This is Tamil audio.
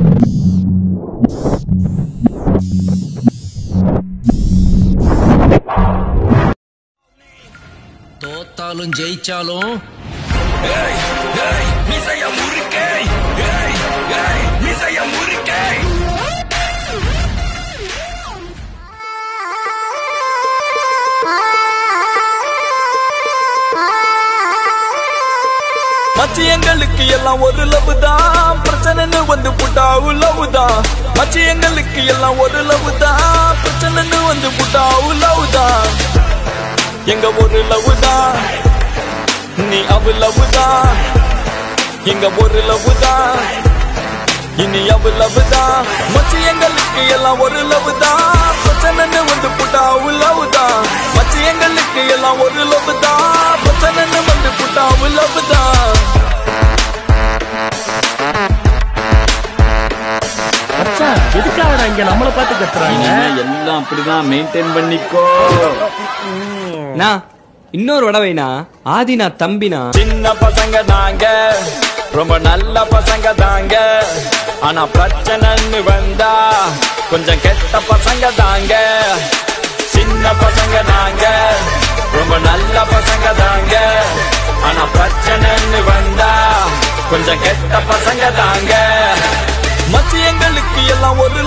தோத்தாலும் ஜெயிச்சாலும் மச்சி எங்களுக்கு எல்லாம் ஒரு லவ் தான் பிரச்சனைன்னு வந்து புட்டா லவ் தான் மச்சி எங்களுக்கு எல்லாம் ஒரு லவ் தான் பிரச்சனைன்னு வந்து புட்டா லவ் தான் எங்க ஒரு லவ் தான் நீ அவ லவ் தான் எங்க ஒரு லவ் தான் இனி அவ லவ் தான் மச்சி எங்களுக்கு எல்லாம் ஒரு லவ் தான் பிரச்சனைன்னு வந்து புட்டா லவ் தான் மச்சி எங்களுக்கு எல்லாம் ஒரு லவ் தான் பிரச்சனைன்னு வந்து புட்டா லவ் தான் மச்சான் எதுக்காக இங்க நம்மள பார்த்து கத்துறாங்க இனிமே எல்லாம் அப்படிதான் மெயின்டைன் பண்ணிக்கோ நான் இன்னொரு வடவைனா ஆதினா தம்பினா சின்ன பசங்க தாங்க ரொம்ப நல்ல பசங்க தாங்க ஆனா பிரச்சனைன்னு வந்தா கொஞ்சம் கெட்ட பசங்க தாங்க சின்ன பசங்க தாங்க ரொம்ப நல்ல பசங்க தாங்க ஆனா பிரச்சனைன்னு வந்தா கொஞ்சம் கெட்ட பசங்க தாங்க மச்சி எங்களுக்கு எல்லாம் ஒரு